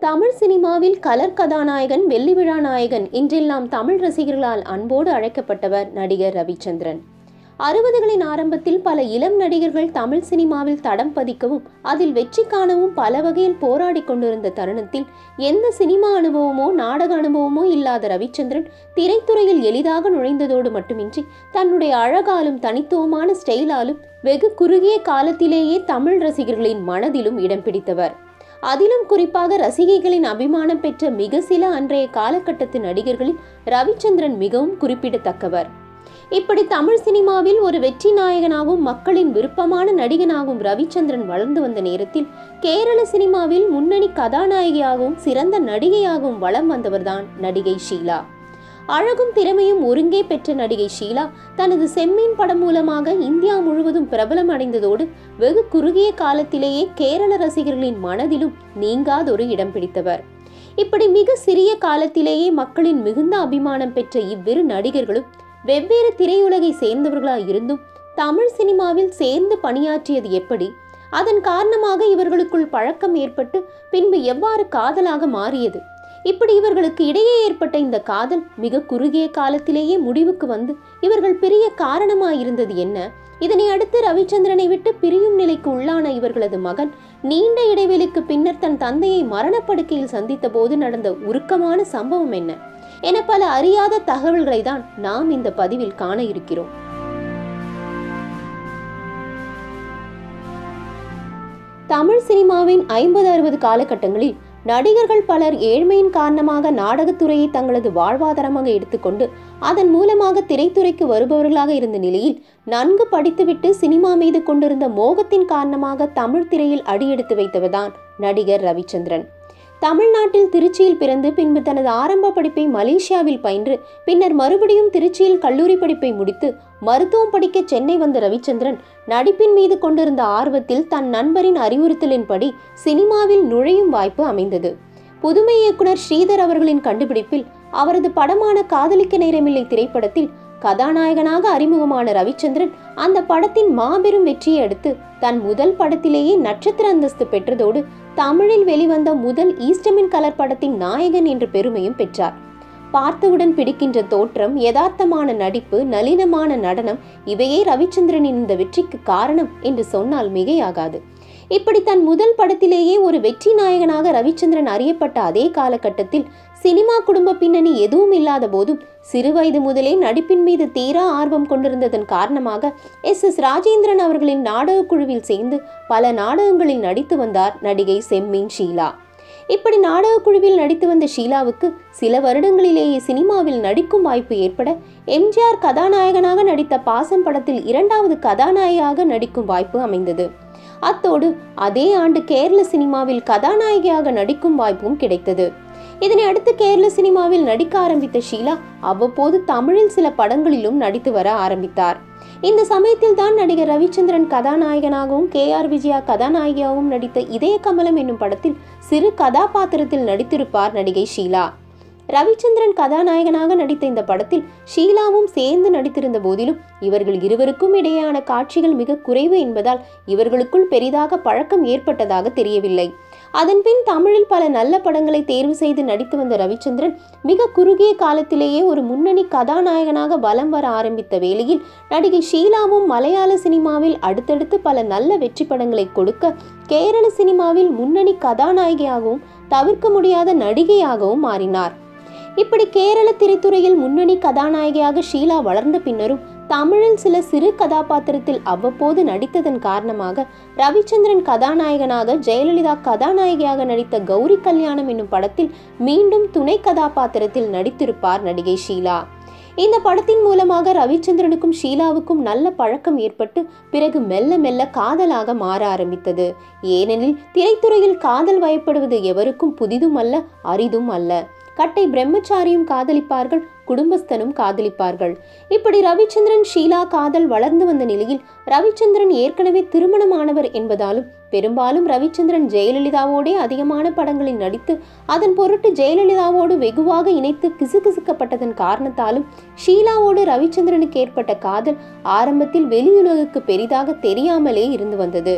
தமிழ் சினிமாவில் கலர் கதாநாயகன் வெள்ளி விழா நாயகன் இன்றெல்லாம் தமிழ் ரசிகர்களால் அன்போடு அழைக்கப்பட்டவர் நடிகர் ரவிச்சந்திரன் அறுபதுகளின் ஆரம்பத்தில் பல இளம் நடிகர்கள் தமிழ் சினிமாவில் தடம் பதிக்கவும் அதில் வெற்றி காணவும் பல வகையில் போராடி கொண்டிருந்த தருணத்தில் எந்த சினிமா அனுபவமோ நாடக அனுபவமோ இல்லாத ரவிச்சந்திரன் திரைத்துறையில் எளிதாக நுழைந்ததோடு மட்டுமின்றி தன்னுடைய அழகாலும் தனித்துவமான ஸ்டைலாலும் வெகு குறுகிய காலத்திலேயே தமிழ் ரசிகர்களின் மனதிலும் இடம் பிடித்தவர் அதிலும் குறிப்பாக ரசிகைகளின் அபிமானம் பெற்ற மிக சில அன்றைய காலகட்டத்து நடிகர்களில் ரவிச்சந்திரன் மிகவும் குறிப்பிடத்தக்கவர் இப்படி தமிழ் சினிமாவில் ஒரு வெற்றி நாயகனாகவும் மக்களின் விருப்பமான நடிகனாகவும் ரவிச்சந்திரன் வளர்ந்து வந்த நேரத்தில் கேரள சினிமாவில் முன்னணி கதாநாயகியாகவும் சிறந்த நடிகையாகவும் வலம் வந்தவர்தான் நடிகை ஷீலா அழகும் திறமையும் ஒருங்கே பெற்ற நடிகை ஷீலா தனது செம்மீன் படம் மூலமாக இந்தியா முழுவதும் பிரபலம் அடைந்ததோடு வெகு குறுகிய காலத்திலேயே கேரள ரசிகர்களின் மனதிலும் நீங்காதொரு இடம் பிடித்தவர் இப்படி மிக சிறிய காலத்திலேயே மக்களின் மிகுந்த அபிமானம் பெற்ற இவ்விரு நடிகர்களும் வெவ்வேறு திரையுலகை சேர்ந்தவர்களாய் இருந்தும் தமிழ் சினிமாவில் சேர்ந்து பணியாற்றியது எப்படி அதன் காரணமாக இவர்களுக்குள் பழக்கம் ஏற்பட்டு பின்பு எவ்வாறு காதலாக மாறியது இப்படி இவர்களுக்கு இடையே ஏற்பட்ட இந்த காதல் மிக குறுகிய காலத்திலேயே முடிவுக்கு வந்து இவர்கள் பிரிய காரணமாயிருந்தது என்ன இதனை அடுத்து ரவிச்சந்திரனை விட்டு பிரியும் நிலைக்கு உள்ளான இவர்களது மகன் நீண்ட இடைவெளிக்கு பின்னர் தன் தந்தையை மரணப்படுக்கையில் சந்தித்த போது நடந்த உருக்கமான சம்பவம் என்ன என பல அறியாத தகவல்களை தான் நாம் இந்த பதிவில் காண இருக்கிறோம் தமிழ் சினிமாவின் ஐம்பது அறுபது காலகட்டங்களில் நடிகர்கள் பலர் ஏழ்மையின் காரணமாக நாடகத்துறையை தங்களது வாழ்வாதாரமாக எடுத்துக்கொண்டு அதன் மூலமாக திரைத்துறைக்கு வருபவர்களாக இருந்த நிலையில் நன்கு படித்துவிட்டு சினிமா மீது கொண்டிருந்த மோகத்தின் காரணமாக தமிழ் திரையில் அடியெடுத்து வைத்தவர்தான் நடிகர் ரவிச்சந்திரன் தமிழ்நாட்டில் திருச்சியில் பிறந்து பின்பு தனது ஆரம்ப படிப்பை மலேசியாவில் பயின்று பின்னர் மறுபடியும் திருச்சியில் கல்லூரி படிப்பை முடித்து மருத்துவம் படிக்க சென்னை வந்த ரவிச்சந்திரன் நடிப்பின் மீது கொண்டிருந்த ஆர்வத்தில் தன் நண்பரின் அறிவுறுத்தலின்படி சினிமாவில் நுழையும் வாய்ப்பு அமைந்தது புதுமை இயக்குனர் ஸ்ரீதர் அவர்களின் கண்டுபிடிப்பில் அவரது படமான காதலிக்க நேரமில்லை திரைப்படத்தில் கதாநாயகனாக அறிமுகமான ரவிச்சந்திரன் அந்த படத்தின் மாபெரும் வெற்றியை அடுத்து தன் முதல் படத்திலேயே நட்சத்திர அந்தஸ்து பெற்றதோடு தமிழில் வெளிவந்த முதல் ஈஸ்டமின் கலர் படத்தின் நாயகன் என்ற பெருமையும் பெற்றார் பார்த்தவுடன் பிடிக்கின்ற தோற்றம் யதார்த்தமான நடிப்பு நளினமான நடனம் இவையே ரவிச்சந்திரனின் இந்த வெற்றிக்கு காரணம் என்று சொன்னால் மிகையாகாது இப்படி தன் முதல் படத்திலேயே ஒரு வெற்றி நாயகனாக ரவிச்சந்திரன் அறியப்பட்ட அதே காலகட்டத்தில் சினிமா குடும்ப பின்னணி எதுவும் இல்லாத போதும் சிறுவயது முதலே நடிப்பின் மீது தீரா ஆர்வம் கொண்டிருந்ததன் காரணமாக எஸ் எஸ் ராஜேந்திரன் அவர்களின் நாடகக் குழுவில் சேர்ந்து பல நாடகங்களில் நடித்து வந்தார் நடிகை செம்மீன் ஷீலா இப்படி நாடகக் குழுவில் நடித்து வந்த ஷீலாவுக்கு சில வருடங்களிலேயே சினிமாவில் நடிக்கும் வாய்ப்பு ஏற்பட எம்ஜிஆர் கதாநாயகனாக நடித்த பாசம் படத்தில் இரண்டாவது கதாநாயகியாக நடிக்கும் வாய்ப்பு அமைந்தது அத்தோடு அதே ஆண்டு கேரள சினிமாவில் கதாநாயகியாக நடிக்கும் வாய்ப்பும் கிடைத்தது இதனை அடுத்து கேரள சினிமாவில் நடிக்க ஆரம்பித்த ஷீலா அவ்வப்போது தமிழில் சில படங்களிலும் நடித்து வர ஆரம்பித்தார் இந்த சமயத்தில் தான் நடிகர் ரவிச்சந்திரன் கதாநாயகனாகவும் கே ஆர் விஜயா கதாநாயகியாகவும் நடித்த இதய கமலம் என்னும் படத்தில் சிறு கதாபாத்திரத்தில் நடித்திருப்பார் நடிகை ஷீலா ரவிச்சந்திரன் கதாநாயகனாக நடித்த இந்த படத்தில் ஷீலாவும் சேர்ந்து நடித்திருந்த போதிலும் இவர்கள் இருவருக்கும் இடையேயான காட்சிகள் மிக குறைவு என்பதால் இவர்களுக்குள் பெரிதாக பழக்கம் ஏற்பட்டதாக தெரியவில்லை அதன்பின் தமிழில் பல நல்ல படங்களை தேர்வு செய்து நடித்து வந்த ரவிச்சந்திரன் மிக குறுகிய காலத்திலேயே ஒரு முன்னணி கதாநாயகனாக வலம் வர ஆரம்பித்த வேளையில் நடிகை ஷீலாவும் மலையாள சினிமாவில் அடுத்தடுத்து பல நல்ல வெற்றி படங்களை கொடுக்க கேரள சினிமாவில் முன்னணி கதாநாயகியாகவும் தவிர்க்க முடியாத நடிகையாகவும் மாறினார் இப்படி கேரள திரைத்துறையில் முன்னணி கதாநாயகியாக ஷீலா வளர்ந்த பின்னரும் தமிழில் சில சிறு கதாபாத்திரத்தில் அவ்வப்போது நடித்ததன் காரணமாக ரவிச்சந்திரன் கதாநாயகனாக ஜெயலலிதா கதாநாயகியாக நடித்த கௌரி கல்யாணம் என்னும் படத்தில் மீண்டும் துணை கதாபாத்திரத்தில் நடித்திருப்பார் நடிகை ஷீலா இந்த படத்தின் மூலமாக ரவிச்சந்திரனுக்கும் ஷீலாவுக்கும் நல்ல பழக்கம் ஏற்பட்டு பிறகு மெல்ல மெல்ல காதலாக மாற ஆரம்பித்தது ஏனெனில் திரைத்துறையில் காதல் வயப்படுவது எவருக்கும் புதிதும் அல்ல அரிதும் அல்ல கட்டை பிரம்மச்சாரியும் காதலிப்பார்கள் குடும்பஸ்தனும் காதலிப்பார்கள் இப்படி ரவிச்சந்திரன் ஷீலா காதல் வளர்ந்து வந்த நிலையில் ரவிச்சந்திரன் ஏற்கனவே திருமணமானவர் என்பதாலும் பெரும்பாலும் ரவிச்சந்திரன் ஜெயலலிதாவோடே அதிகமான படங்களில் நடித்து அதன் பொருட்டு ஜெயலலிதாவோடு வெகுவாக இணைத்து கிசுகிசுக்கப்பட்டதன் காரணத்தாலும் ஷீலாவோடு ரவிச்சந்திரனுக்கு ஏற்பட்ட காதல் ஆரம்பத்தில் வெளியுலகுக்கு பெரிதாக தெரியாமலே இருந்து வந்தது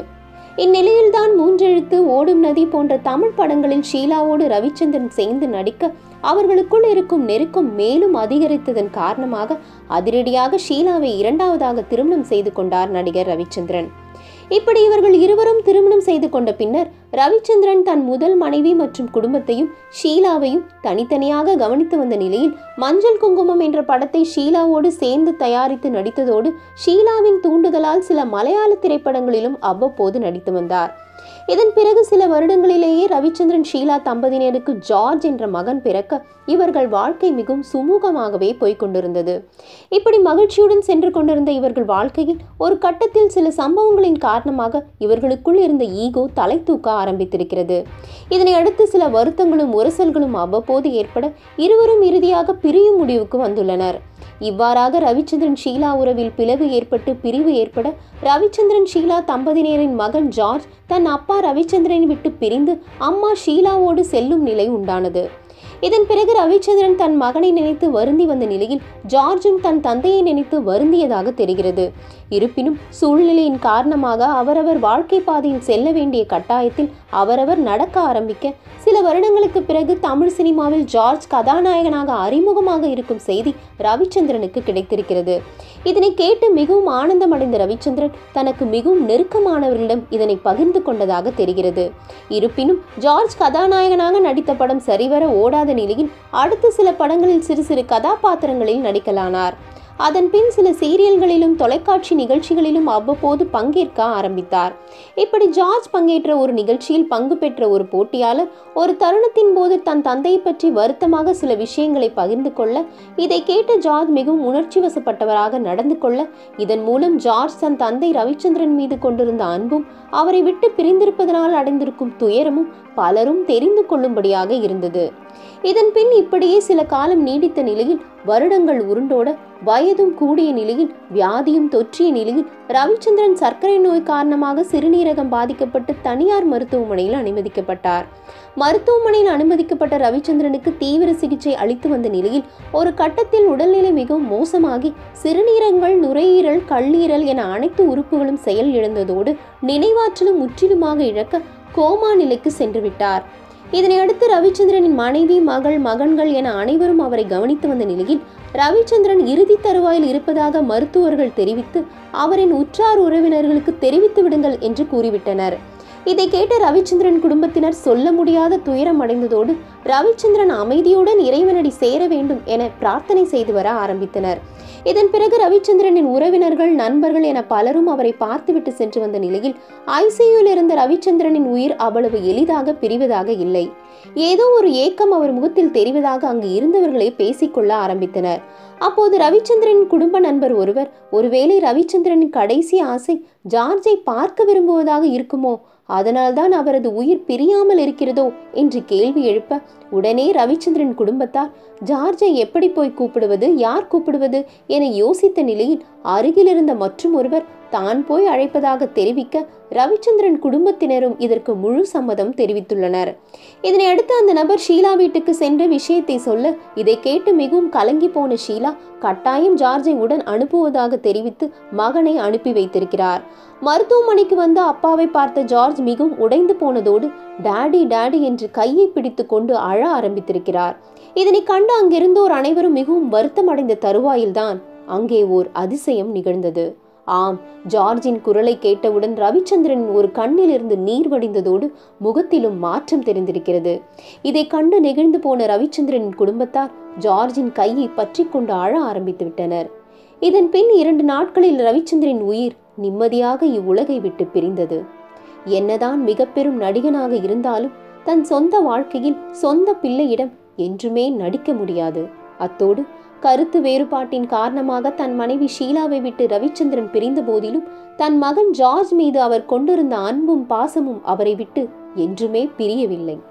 இந்நிலையில்தான் மூன்றெழுத்து ஓடும் நதி போன்ற தமிழ் படங்களில் ஷீலாவோடு ரவிச்சந்திரன் சேர்ந்து நடிக்க அவர்களுக்குள் இருக்கும் நெருக்கம் மேலும் அதிகரித்ததன் காரணமாக அதிரடியாக ஷீலாவை இரண்டாவதாக திருமணம் செய்து கொண்டார் நடிகர் ரவிச்சந்திரன் இப்படி இவர்கள் இருவரும் திருமணம் செய்து கொண்ட பின்னர் ரவிச்சந்திரன் தன் முதல் மனைவி மற்றும் குடும்பத்தையும் ஷீலாவையும் தனித்தனியாக கவனித்து வந்த நிலையில் மஞ்சள் குங்குமம் என்ற படத்தை ஷீலாவோடு சேர்ந்து தயாரித்து நடித்ததோடு ஷீலாவின் தூண்டுதலால் சில மலையாள திரைப்படங்களிலும் அவ்வப்போது நடித்து வந்தார் இதன் பிறகு சில வருடங்களிலேயே ரவிச்சந்திரன் ஷீலா தம்பதியினருக்கு ஜார்ஜ் என்ற மகன் பிறக்க இவர்கள் வாழ்க்கை மிகவும் சுமூகமாகவே போய்க் கொண்டிருந்தது இப்படி மகிழ்ச்சியுடன் சென்று கொண்டிருந்த இவர்கள் வாழ்க்கையில் ஒரு கட்டத்தில் சில சம்பவங்களின் காரணமாக இவர்களுக்குள் இருந்த ஈகோ தலை தூக்க ஆரம்பித்திருக்கிறது இதனை அடுத்து சில வருத்தங்களும் உரசல்களும் அவ்வப்போது ஏற்பட இருவரும் இறுதியாக பிரியும் முடிவுக்கு வந்துள்ளனர் இவ்வாறாக ரவிச்சந்திரன் ஷீலா உறவில் பிளவு ஏற்பட்டு பிரிவு ஏற்பட ரவிச்சந்திரன் ஷீலா தம்பதியினரின் மகன் ஜார்ஜ் தன் அப்பா ரவிச்சந்திரனை விட்டு பிரிந்து அம்மா ஷீலாவோடு செல்லும் நிலை உண்டானது இதன் பிறகு ரவிச்சந்திரன் தன் மகனை நினைத்து வருந்தி வந்த நிலையில் ஜார்ஜும் தன் தந்தையை நினைத்து வருந்தியதாக தெரிகிறது இருப்பினும் சூழ்நிலையின் காரணமாக அவரவர் வாழ்க்கை பாதையில் செல்ல வேண்டிய கட்டாயத்தில் அவரவர் நடக்க ஆரம்பிக்க சில வருடங்களுக்கு பிறகு தமிழ் சினிமாவில் ஜார்ஜ் கதாநாயகனாக அறிமுகமாக இருக்கும் செய்தி ரவிச்சந்திரனுக்கு கிடைத்திருக்கிறது இதனை கேட்டு மிகவும் ஆனந்தமடைந்த ரவிச்சந்திரன் தனக்கு மிகவும் நெருக்கமானவர்களிடம் இதனை பகிர்ந்து கொண்டதாக தெரிகிறது இருப்பினும் ஜார்ஜ் கதாநாயகனாக நடித்த படம் சரிவர ஓடாத நிலையில் அடுத்த சில படங்களில் சிறு சிறு கதாபாத்திரங்களில் நடிக்கலானார் அதன் பின் சில சீரியல்களிலும் தொலைக்காட்சி நிகழ்ச்சிகளிலும் அவ்வப்போது பங்கேற்க ஆரம்பித்தார் இப்படி ஜார்ஜ் பங்கேற்ற ஒரு நிகழ்ச்சியில் பங்கு பெற்ற ஒரு போட்டியாளர் ஒரு தருணத்தின் போது தன் தந்தையை பற்றி வருத்தமாக சில விஷயங்களை பகிர்ந்து கொள்ள இதை கேட்ட ஜார்ஜ் மிகவும் உணர்ச்சி வசப்பட்டவராக நடந்து கொள்ள இதன் மூலம் ஜார்ஜ் தன் தந்தை ரவிச்சந்திரன் மீது கொண்டிருந்த அன்பும் அவரை விட்டு பிரிந்திருப்பதனால் அடைந்திருக்கும் துயரமும் பலரும் தெரிந்து கொள்ளும்படியாக இருந்தது இதன் பின் இப்படியே சில காலம் நீடித்த நிலையில் வருடங்கள் உருண்டோட வயதும் கூடிய நிலையில் வியாதியும் தொற்றிய நிலையில் ரவிச்சந்திரன் சர்க்கரை நோய் காரணமாக சிறுநீரகம் பாதிக்கப்பட்டு தனியார் மருத்துவமனையில் அனுமதிக்கப்பட்டார் மருத்துவமனையில் அனுமதிக்கப்பட்ட ரவிச்சந்திரனுக்கு தீவிர சிகிச்சை அளித்து வந்த நிலையில் ஒரு கட்டத்தில் உடல்நிலை மிகவும் மோசமாகி சிறுநீரகங்கள் நுரையீரல் கல்லீரல் என அனைத்து உறுப்புகளும் செயல் இழந்ததோடு நினைவாற்றலும் முற்றிலுமாக இழக்க கோமா நிலைக்கு சென்று விட்டார் இதனை அடுத்து ரவிச்சந்திரனின் மனைவி மகள் மகன்கள் என அனைவரும் அவரை கவனித்து வந்த நிலையில் ரவிச்சந்திரன் இறுதி தருவாயில் இருப்பதாக மருத்துவர்கள் தெரிவித்து அவரின் உற்றார் உறவினர்களுக்கு தெரிவித்து விடுங்கள் என்று கூறிவிட்டனர் இதை கேட்ட ரவிச்சந்திரன் குடும்பத்தினர் சொல்ல முடியாத துயரம் அடைந்ததோடு ரவிச்சந்திரன் அமைதியுடன் இறைவனடி சேர வேண்டும் என பிரார்த்தனை செய்து வர ஆரம்பித்தனர் இதன் பிறகு ரவிச்சந்திரனின் உறவினர்கள் நண்பர்கள் என பலரும் அவரை பார்த்துவிட்டு சென்று வந்த நிலையில் ஐசியூவில் இருந்த ரவிச்சந்திரனின் உயிர் அவ்வளவு எளிதாக பிரிவதாக இல்லை ஏதோ ஒரு ஏக்கம் அவர் முகத்தில் தெரிவதாக அங்கு இருந்தவர்களே பேசிக்கொள்ள ஆரம்பித்தனர் அப்போது ரவிச்சந்திரனின் குடும்ப நண்பர் ஒருவர் ஒருவேளை ரவிச்சந்திரனின் கடைசி ஆசை ஜார்ஜை பார்க்க விரும்புவதாக இருக்குமோ அதனால்தான் அவரது உயிர் பிரியாமல் இருக்கிறதோ என்று கேள்வி எழுப்ப உடனே ரவிச்சந்திரன் குடும்பத்தார் ஜார்ஜை எப்படி போய் கூப்பிடுவது யார் கூப்பிடுவது என யோசித்த நிலையில் அருகில் இருந்த மற்றும் ஒருவர் தான் போய் அழைப்பதாக தெரிவிக்க ரவிச்சந்திரன் குடும்பத்தினரும் இதற்கு முழு சம்மதம் தெரிவித்துள்ளனர் இதனை அடுத்து அந்த நபர் ஷீலா வீட்டுக்கு சென்று விஷயத்தை சொல்ல இதை கேட்டு மிகவும் கலங்கி போன ஷீலா கட்டாயம் ஜார்ஜை உடன் அனுப்புவதாக தெரிவித்து மகனை அனுப்பி வைத்திருக்கிறார் மருத்துவமனைக்கு வந்த அப்பாவை பார்த்த ஜார்ஜ் மிகவும் உடைந்து போனதோடு டாடி டாடி என்று கையை பிடித்து கொண்டு அழ ஆரம்பித்திருக்கிறார் இதனை கண்டு அங்கிருந்தோர் அனைவரும் மிகவும் வருத்தமடைந்த தருவாயில்தான் அங்கே ஓர் அதிசயம் நிகழ்ந்தது ஆம் ஜார்ஜின் குரலை கேட்டவுடன் ரவிச்சந்திரனின் ஒரு கண்ணிலிருந்து நீர் வடிந்ததோடு முகத்திலும் மாற்றம் தெரிந்திருக்கிறது இதை கண்டு நெகிழ்ந்து போன ரவிச்சந்திரனின் குடும்பத்தார் ஜார்ஜின் கையை பற்றி கொண்டு அழ ஆரம்பித்து விட்டனர் இதன் பின் இரண்டு நாட்களில் ரவிச்சந்திரன் உயிர் நிம்மதியாக இவ்வுலகை விட்டு பிரிந்தது என்னதான் மிக பெரும் நடிகனாக இருந்தாலும் தன் சொந்த வாழ்க்கையில் சொந்த பிள்ளையிடம் என்றுமே நடிக்க முடியாது அத்தோடு கருத்து வேறுபாட்டின் காரணமாக தன் மனைவி ஷீலாவை விட்டு ரவிச்சந்திரன் பிரிந்த போதிலும் தன் மகன் ஜார்ஜ் மீது அவர் கொண்டிருந்த அன்பும் பாசமும் அவரை விட்டு என்றுமே பிரியவில்லை